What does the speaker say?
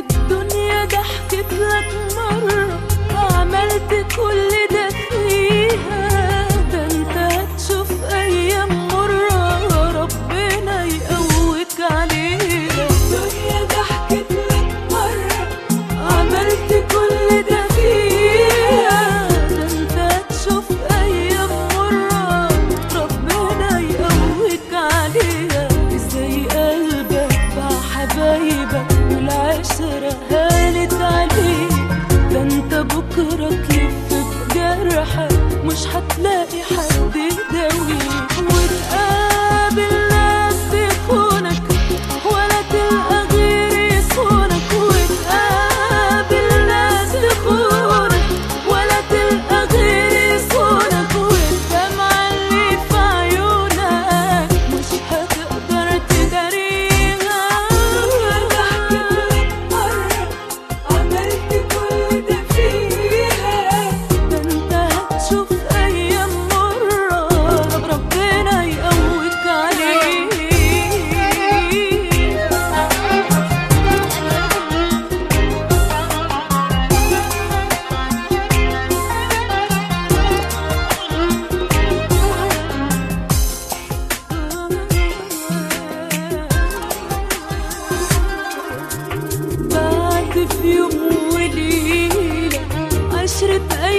الدنيا ضحكت لك مرة عملت كل ده فيها ده انت هتشوف ايام مرة ربنا يقويك عليها الدنيا ضحكت لك مرة عملت كل ده فيها ده انت هتشوف ايام مرة ربنا يقويك عليها ازاي قلبك باع حبايبك والعشرة هانت عليك ده انت بكرة تلف بجرحك مش هتلاقي حد يداويك وتقابل ناس تخونك ولا تلقى غير يصونك وتقابل ناس تخونك ولا تلقى غير يصونك والدمعة اللي في عيونك مش هتقدر تداريها ضحكت لك مرة عملت كل ده فيها ده انت هتشوف ايام مرة ربنا يقويك عليها بعد في يوم وليلة عشرة